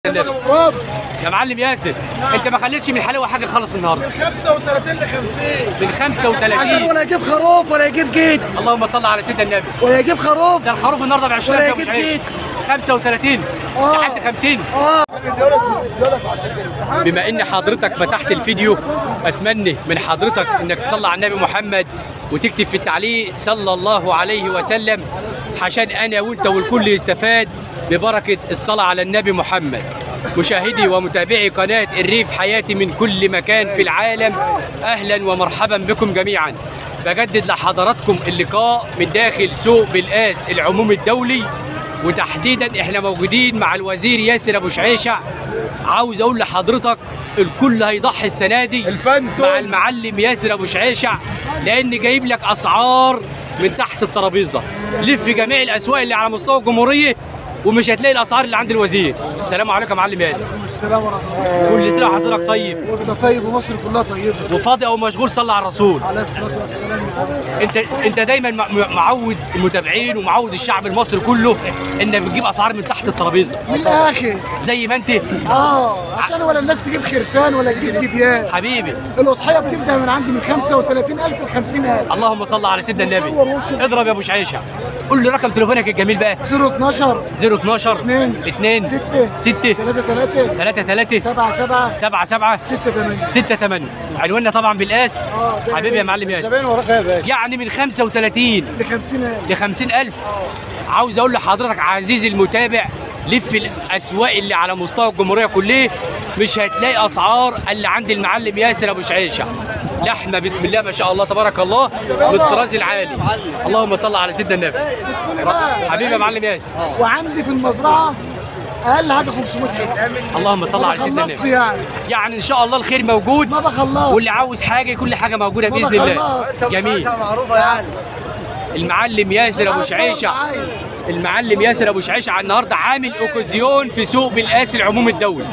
يا معلم ياسر انت ما خليتش من الحلاوه حاجه خالص النهارده 35 ل 50 من عشان 35 ولا يجيب خروف ولا يجيب جيد اللهم صل على سيدنا النبي ولا يجيب خروف ده الخروف النهارده ب 20 ولا يا ابو يجيب شعيب جيد. 35 آه. لحد 50 اه بما ان حضرتك فتحت الفيديو اتمنى من حضرتك انك تصلي على النبي محمد وتكتب في التعليق صلى الله عليه وسلم عشان انا وانت والكل يستفاد ببركه الصلاه على النبي محمد مشاهدي ومتابعي قناه الريف حياتي من كل مكان في العالم اهلا ومرحبا بكم جميعا بجدد لحضراتكم اللقاء من داخل سوق بالقاس العمومي الدولي وتحديدا احنا موجودين مع الوزير ياسر ابو شعيشع عاوز اقول لحضرتك الكل هيضحي السنه دي الفانتوم. مع المعلم ياسر ابو شعيشع لان جايب لك اسعار من تحت الترابيزه لف في جميع الاسواق اللي على مستوى الجمهوريه ومش هتلاقي الاسعار اللي عند الوزير السلام عليكم يا معلم ياسر السلام ورحمه الله كل سنه وحضرتك طيب وانت طيب ومصر كلها طيبه وفاضي او مشغول صلي على الرسول عليه الصلاه والسلام يا عم. انت انت دايما مع- معود المتابعين ومعود الشعب المصري كله انك بتجيب اسعار من تحت الترابيزه من الاخر زي ما انت اه عشان ولا الناس تجيب خرفان ولا تجيب دبيان حبيبي الاضحيه بتبدا من عندي من 35000 ل 50000 اللهم صل على سيدنا النبي اضرب يا ابو شعيشه قول لي رقم تليفونك الجميل بقى 012 012 اتنين. 2 ستة. 6 3 3 3 3 7 7 7 7 6 8 6 8 عنواننا طبعا بالقاس اه ده حبيبي يا معلم ياسر زباين وراك يا باشا يعني من 35 ل 50000 ل 50000 عاوز اقول لحضرتك عزيزي المتابع لف الاسواق اللي على مستوى الجمهوريه كلها مش هتلاقي اسعار اللي عند المعلم ياسر ابو شعيشه لحمه بسم الله ما شاء الله تبارك الله بالطراز العالي اللهم صل على سيدنا النبي بصوا بقى حبيبي يا معلم ياسر وعندي في المزرعه اقل حاجه 500 حته اللهم صل ما على سيدنا بخلصش النبي يعني يعني ان شاء الله الخير موجود ما بخلص واللي عاوز حاجه كل حاجه موجوده ما باذن الله بخلص. جميل معروفه يعني المعلم ياسر ابو شعيشه المعلم ياسر ابو شعيشه على النهارده عامل اوكازيون في سوق بالقاس العموم الدولي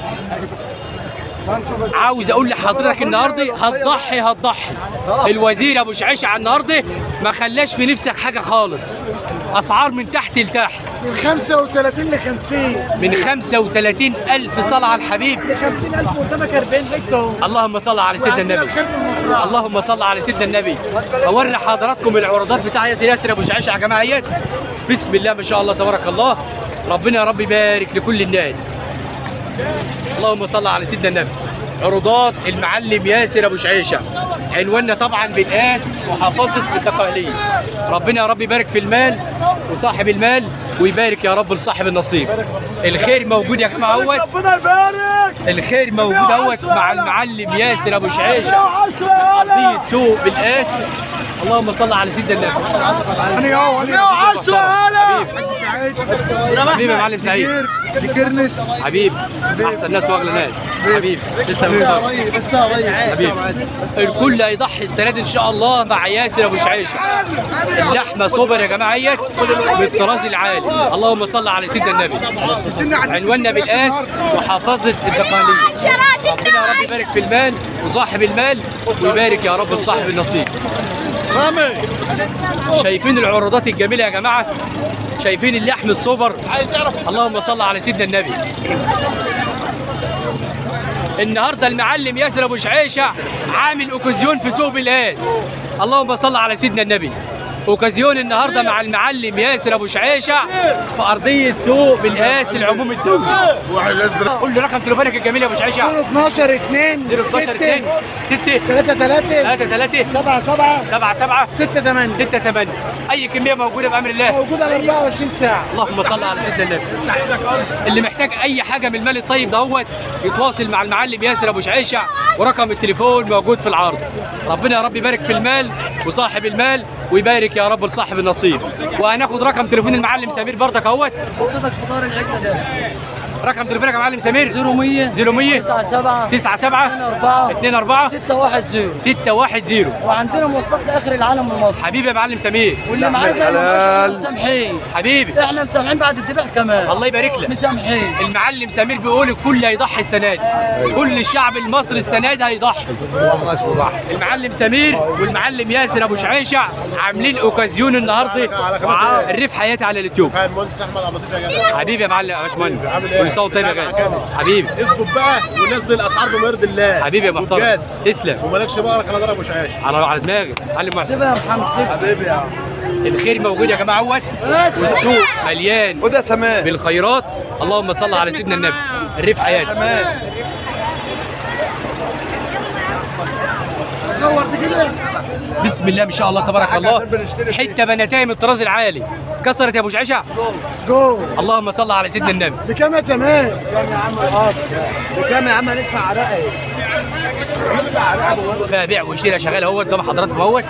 عاوز اقول لحضرتك النهارده هتضحي هتضحي الوزير ابو شعيشه على النهارده ما خلاش في نفسك حاجه خالص اسعار من تحت لتحت من 35 ل 50 من 35 الف صلاه على الحبيب ل 50000 قدامك 40 حته اهو اللهم صل على سيدنا وعندنا النبي الخير في المزرعه اللهم صل على سيدنا النبي اوري حضراتكم العروضات بتاعت ياسر ابو شعيشه يا جماعه بسم الله ما شاء الله تبارك الله ربنا يا رب يبارك لكل الناس اللهم صل على سيدنا النبي عروضات المعلم ياسر ابو شعيشه عنواننا طبعا بالقاس وحافظه الدقهليه ربنا يا رب يبارك في المال وصاحب المال ويبارك يا رب لصاحب النصيب الخير موجود يا جماعه اهوت ربنا يبارك الخير موجود اهوت مع المعلم ياسر ابو شعيشه ارضيه سوق بالقاس اللهم صل على سيدنا النبي انا اهو انا 110 انا حبيبي يا معلم سعيد بكرنس حبيب احسن ناس واغلى ناس حبيب تسلم يا محترم. بس يا ريس حبيب الكل هيضحي السنه دي ان شاء الله مع ياسر ابو شعيشه اللحمه سوبر يا جماعه اهيت بالطراز العالي اللهم صل على سيدنا النبي عنواننا بالقاس وحافظه الدقهليه ربنا يا رب يبارك في المال وصاحب المال ويبارك يا رب لصاحب النصيب شايفين العروضات الجميله يا جماعه شايفين اللحم السوبر اللهم صل على سيدنا النبي النهارده المعلم ياسر ابو شعيشه عامل اوكازيون في سوق بالقاس اللهم صل على سيدنا النبي اوكازيون النهارده مع المعلم ياسر ابو شعيشه في ارضيه سوق بالقاس العموم الدولي قول لي رقم تليفونك الجميل يا ابو شعيشه 12 2 012 2 6 3 3 3 3 7 7 7 7 6 8 6 8 اي كميه موجوده بامر الله موجود على 24 ساعه اللهم صل على سيدنا النبي اللي محتاج اي حاجه من المال الطيب دهوت يتواصل مع المعلم ياسر ابو شعيشه ورقم التليفون موجود في العرض ربنا يا رب يبارك في المال وصاحب المال ويبارك يا رب لصاحب النصيب وهناخد رقم تليفون المعلم سمير برضك اهوت حضرتك في دار العجله ده رقم تليفونك يا معلم سمير 0100 0100 97 97 4 2 4 610 610 وعندنا مواصلات لاخر العالم المصري حبيبي يا معلم سمير واللي معاه زي ما احنا مسامحين حبيبي احنا مسامحين بعد الذبح كمان الله يبارك لك مسامحين المعلم سمير بيقول الكل هيضحي السنه دي كل الشعب المصري السنه دي هيضحي المعلم سمير والمعلم ياسر ابو شعيشه عاملين اوكازيون النهارده الريف حياتي على اليوتيوب كان مهندس احمد عبد اللطيف يا جدع حبيبي يا معلم يا باشمهندس عامل ايه؟ كل سنه وانت طيب يا غالي حبيبي اظبط بقى ونزل اسعار بما يرضي الله حبيبي يا محترم وبجد. تسلم ومالكش بقرك على ضرب مش عايش على على دماغي علم محسن سيبها يا محمد سيبها حبيبي يا عم الخير موجود يا جماعه اهوت والسوق مليان وده سمان بالخيرات اللهم صل على سيدنا النبي الريف حياتي سمان صور دي كده بسم الله ما شاء الله تبارك الله حته بناتيه من الطراز العالي كسرت يا ابو شعشع جو اللهم صل على سيدنا النبي بكام يا زمان بكام يا عم القاضي بكام يا عم هندفع عرقه ندفع عرقه فيها بيع وشراء شغال اهوت قدام حضراتكم اهوت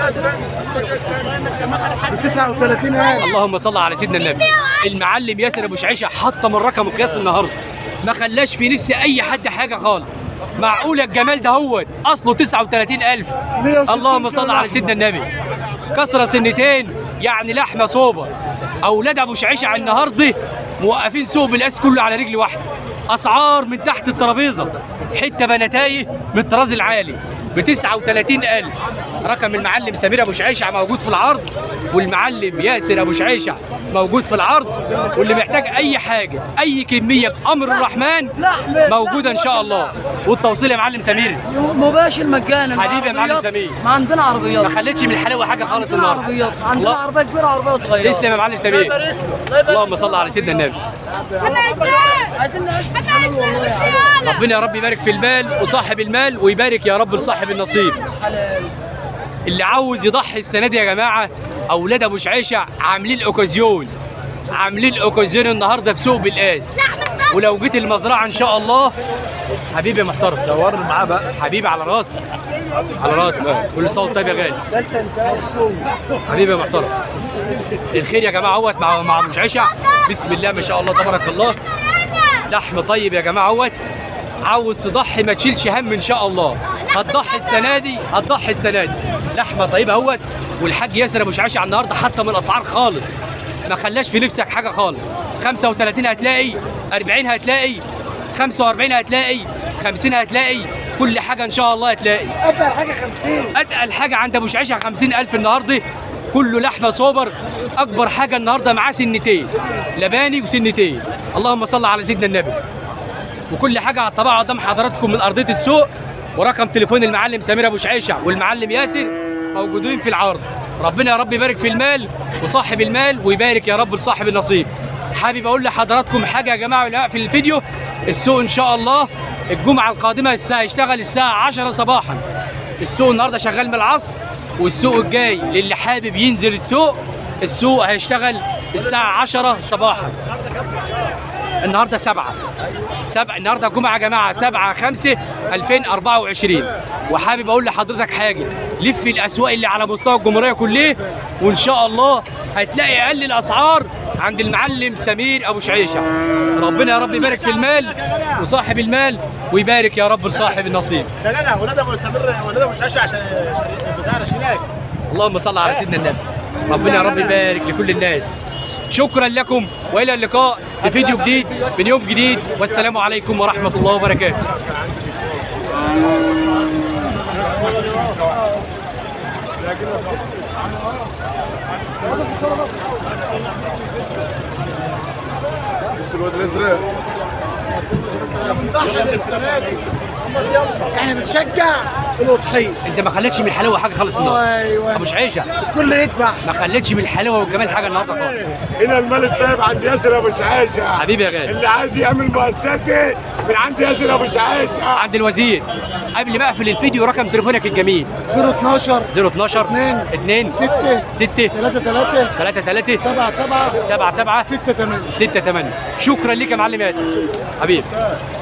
ب 39000 اللهم صل على سيدنا النبي المعلم ياسر ابو شعيشه حطم الرقم القياسي النهارده ما خلاش في نفس اي حد حاجه خالص معقوله الجمال ده هوت اصله 39000 اللهم صل على سيدنا النبي كسره سنتين يعني لحمه صوبه اولاد ابو شعيشه على النهارده موقفين سوق بالقاس كله على رجل واحده اسعار من تحت الترابيزه حته بناتايه من الطراز العالي ب 39000 رقم المعلم سمير ابو شعيشه موجود في العرض والمعلم ياسر ابو شعيشه موجود في العرض واللي محتاج اي حاجه اي كميه بامر الرحمن موجوده ان شاء الله والتوصيل يا معلم سمير مباشر مجانا حبيبي يا معلم عربيات. سمير. ما عندنا عربيات ما خليتش من الحلاوه حاجه خالص عندنا النهارده عربيات عندنا الله. عربيه كبيره وعربيه صغيره تسلم يا معلم سمير اللهم صل على سيدنا النبي عايزين نعيش في الحلال والله يا عم ربنا يا رب يبارك في المال وصاحب المال ويبارك يا رب لصاحب النصيب حلال اللي عاوز يضحي السنه دي يا جماعه اولاد ابو شعيشه عاملين اوكازيون عاملين اوكازيون النهارده في سوق بالقاس ولو جيت المزرعه ان شاء الله حبيبي محترم صورني معاه بقى حبيبي على راسي على راسي كل سنه وانت طيب يا غالي حبيبي يا محترم الخير يا جماعه اهوت مع مع ابو شعيشه بسم الله ما شاء الله تبارك الله لحم طيب يا جماعه اهوت عاوز تضحي ما تشيلش هم ان شاء الله هتضحي السنه دي هتضحي السنه دي لحمه طيبه اهوت والحاج ياسر ابو شعيشه على النهارده حتى من الاسعار خالص ما خلاش في نفسك حاجه خالص 35 هتلاقي 40 هتلاقي 45 هتلاقي 50 هتلاقي كل حاجه ان شاء الله هتلاقي ابدا حاجه 50 اتقل حاجه عند ابو شعيشه 50000 النهارده كله لحمه سوبر اكبر حاجه النهارده معاه سنتين لباني وسنتين اللهم صل على سيدنا النبي وكل حاجه على الطبيعه قدام حضراتكم من ارضيه السوق ورقم تليفون المعلم سمير ابو شعيشه والمعلم ياسر موجودين في العرض ربنا يا رب يبارك في المال وصاحب المال ويبارك يا رب لصاحب النصيب حابب اقول لحضراتكم حاجه يا جماعه لا في الفيديو السوق ان شاء الله الجمعه القادمه الساعه هيشتغل الساعه 10 صباحا السوق النهارده شغال من العصر والسوق الجاي للي حابب ينزل السوق السوق هيشتغل الساعه 10 صباحا النهارده سبعة سبعة النهارده الجمعة يا جماعة 7 5 2024 وحابب اقول لحضرتك حاجة لف الاسواق اللي على مستوى الجمهورية كلها وان شاء الله هتلاقي اقل الاسعار عند المعلم سمير ابو شعيشة ربنا يا رب يبارك في المال وصاحب المال ويبارك يا رب لصاحب النصيب ده لا لا ولاد ابو سمير ولاد ابو شاشه عشان بتاع رشيناك اللهم صل على سيدنا النبي ربنا يا رب يبارك لكل الناس شكرا لكم والى اللقاء في فيديو جديد من يوم جديد والسلام عليكم ورحمه الله وبركاته قلت الواد الازرق بنضحي السنه دي احنا بنشجع الاضحيه انت ما خليتش من الحلاوه حاجه خالص النهارده ايوه ابو شعيشه الكل يذبح ما خليتش من الحلاوه والجمال حاجه النهارده خالص هنا المال الطيب عند ياسر ابو شعيشه حبيبي يا غالي اللي عايز يعمل مؤسسه من عند ياسر ابو شعيشه عند الوزير قبل ما اقفل الفيديو رقم تليفونك الجميل 012 012 اتنين. 2 6 6 3 3 3 3 7 7 7 7 6 8 6 8 شكرا ليك يا معلم ياسر حبيبي